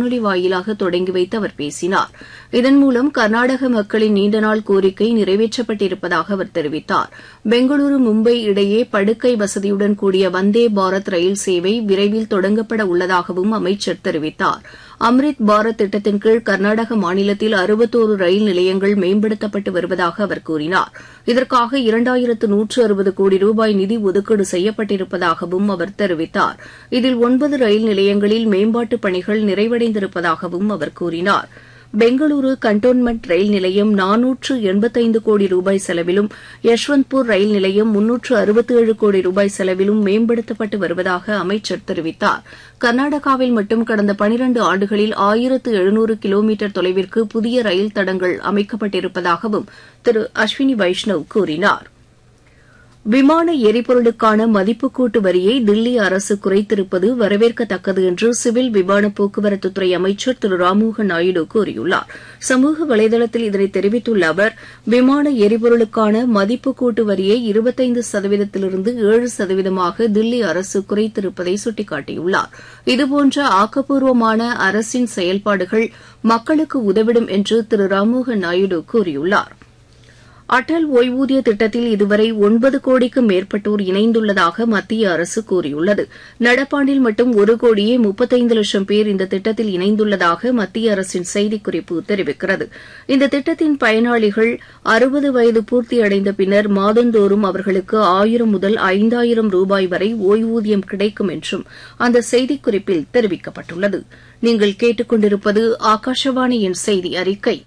காணொலி வாயிலாக தொடங்கி வைத்து அவர் பேசினார் இதன் மூலம் கர்நாடக மக்களின் நீண்டநாள் கோரிக்கை நிறைவேற்றப்பட்டிருப்பதாக அவர் தெரிவித்தார் பெங்களூரு மும்பை இடையே படுக்கை வசதியுடன் கூடிய வந்தே பாரத் ரயில் சேவை விரைவில் தொடங்கப்பட உள்ளதாகவும் அமைச்சர் தெரிவித்தார் அம்ரித் பாரத் திட்டத்தின் கீழ் கர்நாடக மாநிலத்தில் அறுபத்தோரு ரயில் நிலையங்கள் மேம்படுத்தப்பட்டு வருவதாக அவர் கூறினார் இதற்காக இரண்டாயிரத்து நூற்று அறுபது கோடி ரூபாய் நிதி ஒதுக்கீடு செய்யப்பட்டிருப்பதாகவும் அவர் தெரிவித்தார் இதில் ஒன்பது ரயில் நிலையங்களில் மேம்பாட்டுப் பணிகள் நிறைவடைந்திருப்பதாகவும் அவர் கூறினார் பெங்களூரு கண்டோன்மெண்ட் ரயில் நிலையம் நானூற்று எண்பத்தைந்து கோடி ரூபாய் செலவிலும் யஷ்வந்த்பூர் ரயில் நிலையம் முன்னூற்று அறுபத்தேழு கோடி ரூபாய் செலவிலும் மேம்படுத்தப்பட்டு வருவதாக அமைச்சர் தெரிவித்தார் கர்நாடகாவில் மட்டும் கடந்த பனிரண்டு ஆண்டுகளில் ஆயிரத்து எழுநூறு கிலோமீட்டர் தொலைவிற்கு புதிய ரயில் தடங்கள் அமைக்கப்பட்டிருப்பதாகவும் திரு அஸ்வினி வைஷ்ணவ் கூறினார் விமான எரிபொருளுக்கான மதிப்புக்கூட்டு வரியை தில்லி அரசு குறைத்திருப்பது வரவேற்கத்தக்கது என்று சிவில் விமான போக்குவரத்துத்துறை அமைச்சர் திரு ராம்மோகன் நாயுடு கூறியுள்ளார் சமூக வலைதளத்தில் இதனை தெரிவித்துள்ள அவர் விமான எரிபொருளுக்கான மதிப்புக்கூட்டு வரியை இருபத்தைந்து சதவீதத்திலிருந்து ஏழு சதவீதமாக தில்லி அரசு குறைத்திருப்பதை சுட்டிக்காட்டியுள்ளார் இதுபோன்ற ஆக்கப்பூர்வமான அரசின் செயல்பாடுகள் மக்களுக்கு உதவிடும் என்று திரு ராம்மோகன் நாயுடு கூறியுள்ளாா் அடல் ஓய்வூதிய திட்டத்தில் இதுவரை ஒன்பது கோடிக்கும் மேற்பட்டோர் இணைந்துள்ளதாக மத்திய அரசு கூறியுள்ளது நடப்பாண்டில் மட்டும் ஒரு கோடியே முப்பத்தைந்து லட்சம் பேர் இந்த திட்டத்தில் இணைந்துள்ளதாக மத்திய அரசின் செய்திக்குறிப்பு தெரிவிக்கிறது இந்த திட்டத்தின் பயனாளிகள் அறுபது வயது பூர்த்தியடைந்த பின்னர் மாதந்தோறும் அவர்களுக்கு ஆயிரம் முதல் ஐந்தாயிரம் ரூபாய் வரை ஓய்வூதியம் கிடைக்கும் என்றும் அந்த செய்திக்குறிப்பில் தெரிவிக்கப்பட்டுள்ளது நீங்கள் கேட்டுக்கொண்டிருப்பது ஆகாஷவாணியின் செய்தி அறிக்கை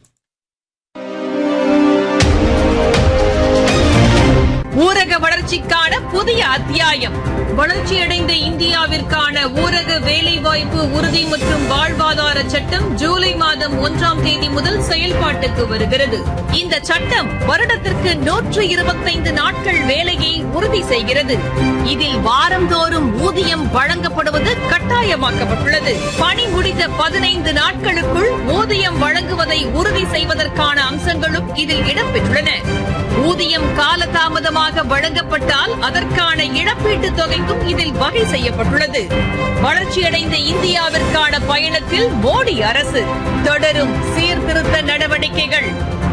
ஊரக வளர்ச்சிக்கான புதிய அத்தியாயம் வளர்ச்சியடைந்த இந்தியாவிற்கான ஊரக வேலைவாய்ப்பு உறுதி மற்றும் வாழ்வாதார சட்டம் ஜூலை மாதம் ஒன்றாம் தேதி முதல் செயல்பாட்டுக்கு வருகிறது இந்த சட்டம் வருடத்திற்கு நூற்று இருபத்தைந்து நாட்கள் வேலையை உறுதி செய்கிறது இதில் வாரந்தோறும் ஊதியம் வழங்கப்படுவது கட்டாயமாக்கப்பட்டுள்ளது பணி முடிந்த பதினைந்து நாட்களுக்குள் ஊதியம் வழங்குவதை உறுதி செய்வதற்கான அம்சங்களும் இதில் இடம்பெற்றுள்ளன ஊதியம் காலதாமதமாக வழங்கப்பட்டால் அதற்கான இழப்பீட்டுத் தொகைக்கும் இதில் வகை செய்யப்பட்டுள்ளது வளர்ச்சியடைந்த இந்தியாவிற்கான பயணத்தில் மோடி அரசு தொடரும் சீர்திருத்த நடவடிக்கைகள்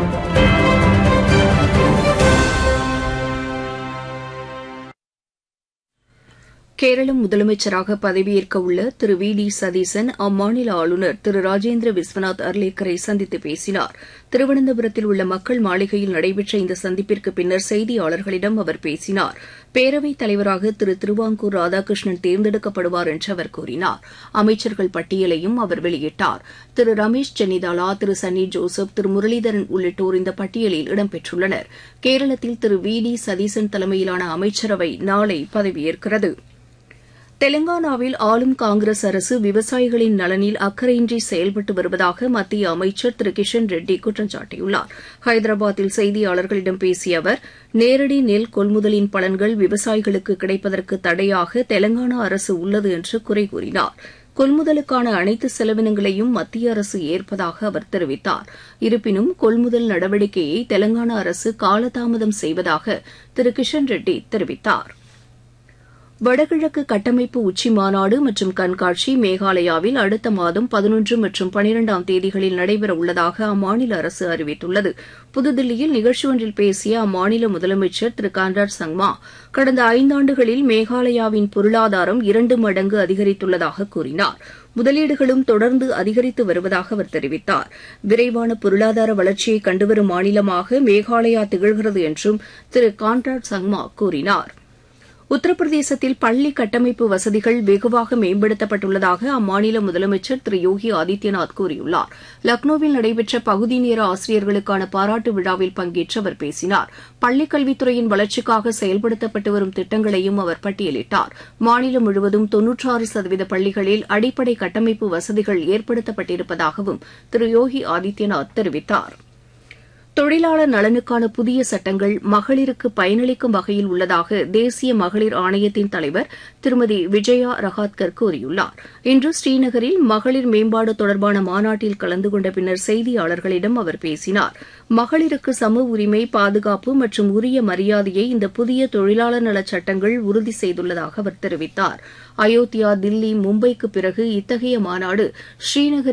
கேரள முதலமைச்சராக பதவியேற்க உள்ள திரு வி டி சதீசன் அம்மாநில ஆளுநர் திரு ராஜேந்திர விஸ்வநாத் அர்லேக்கரை சந்தித்து பேசினார் திருவனந்தபுரத்தில் உள்ள மக்கள் மாளிகையில் நடைபெற்ற இந்த சந்திப்பிற்கு பின்னர் செய்தியாளர்களிடம் அவர் பேசினார் பேரவைத் தலைவராக திரு திருவாங்கூர் ராதாகிருஷ்ணன் தேர்ந்தெடுக்கப்படுவார் என்று அவர் கூறினார் அமைச்சர்கள் பட்டியலையும் அவர் வெளியிட்டார் திரு ரமேஷ் சென்னிதாலா திரு சன்னி ஜோசப் திரு முரளிதரன் உள்ளிட்டோர் இந்த பட்டியலில் இடம்பெற்றுள்ளனர் கேரளத்தில் திரு வி டி சதீசன் தலைமையிலான அமைச்சரவை நாளை பதவியேற்கிறது தெலங்கானாவில் ஆளும் காங்கிரஸ் அரசு விவசாயிகளின் நலனில் அக்கறையின்றி செயல்பட்டு வருவதாக மத்திய அமைச்சர் திரு கிஷன் ரெட்டி குற்றம் சாட்டியுள்ளார் ஹைதராபாத்தில் செய்தியாளர்களிடம் பேசிய அவர் நேரடி நெல் கொள்முதலின் பலன்கள் விவசாயிகளுக்கு கிடைப்பதற்கு தடையாக தெலங்கானா அரசு உள்ளது என்று குறை கூறினார் கொள்முதலுக்கான அனைத்து செலவினங்களையும் மத்திய அரசு ஏற்பதாக அவர் தெரிவித்தார் இருப்பினும் கொள்முதல் நடவடிக்கையை தெலங்கானா அரசு காலதாமதம் செய்வதாக திரு கிஷன் ரெட்டி தெரிவித்தாா் வடகிழக்கு கட்டமைப்பு உச்சி மாநாடு மற்றும் கண்காட்சி மேகாலயாவில் அடுத்த மாதம் பதினொன்று மற்றும் பனிரெண்டாம் தேதிகளில் நடைபெற உள்ளதாக அம்மாநில அரசு அறிவித்துள்ளது புதுதில்லியில் நிகழ்ச்சி ஒன்றில் பேசிய அம்மாநில முதலமைச்சர் திரு கான்ராட் சங்மா கடந்த ஐந்தாண்டுகளில் மேகாலயாவின் பொருளாதாரம் இரண்டு மடங்கு அதிகரித்துள்ளதாக கூறினார் முதலீடுகளும் தொடர்ந்து அதிகரித்து வருவதாக அவர் தெரிவித்தார் விரைவான பொருளாதார வளர்ச்சியை கண்டுவரும் மாநிலமாக மேகாலயா திகழ்கிறது என்றும் திரு கான்ராட் சங்மா கூறினாா் உத்தரப்பிரதேசத்தில் பள்ளி கட்டமைப்பு வசதிகள் வெகுவாக மேம்படுத்தப்பட்டுள்ளதாக அம்மாநில முதலமைச்சர் திரு யோகி ஆதித்யநாத் கூறியுள்ளார் லக்னோவில் நடைபெற்ற பகுதி நேர ஆசிரியர்களுக்கான பாராட்டு விழாவில் பங்கேற்று அவர் பேசினார் பள்ளிக் கல்வித்துறையின் வளர்ச்சிக்காக செயல்படுத்தப்பட்டு வரும் திட்டங்களையும் அவர் பட்டியலிட்டார் மாநிலம் முழுவதும் தொன்னூற்றாறு சதவீத பள்ளிகளில் அடிப்படை கட்டமைப்பு வசதிகள் ஏற்படுத்தப்பட்டிருப்பதாகவும் திரு யோகி ஆதித்யநாத் தெரிவித்தாா் தொழிலாளர் நலனுக்கான புதிய சட்டங்கள் மகளிருக்கு பயனளிக்கும் வகையில் உள்ளதாக தேசிய மகளிர் ஆணையத்தின் தலைவர் திருமதி விஜயா ரஹாத்கர் கூறியுள்ளார் இன்று ஸ்ரீநகரில் மகளிர் மேம்பாடு தொடர்பான மாநாட்டில் கலந்து கொண்ட பின்னர் செய்தியாளர்களிடம் அவர் பேசினார் மகளிருக்கு சம உரிமை பாதுகாப்பு மற்றும் உரிய மரியாதையை இந்த புதிய தொழிலாளர் நலச் சட்டங்கள் உறுதி செய்துள்ளதாக அவர் தெரிவித்தார் அயோத்தியா தில்லி மும்பைக்கு பிறகு இத்தகைய மாநாடு ஸ்ரீநகரில்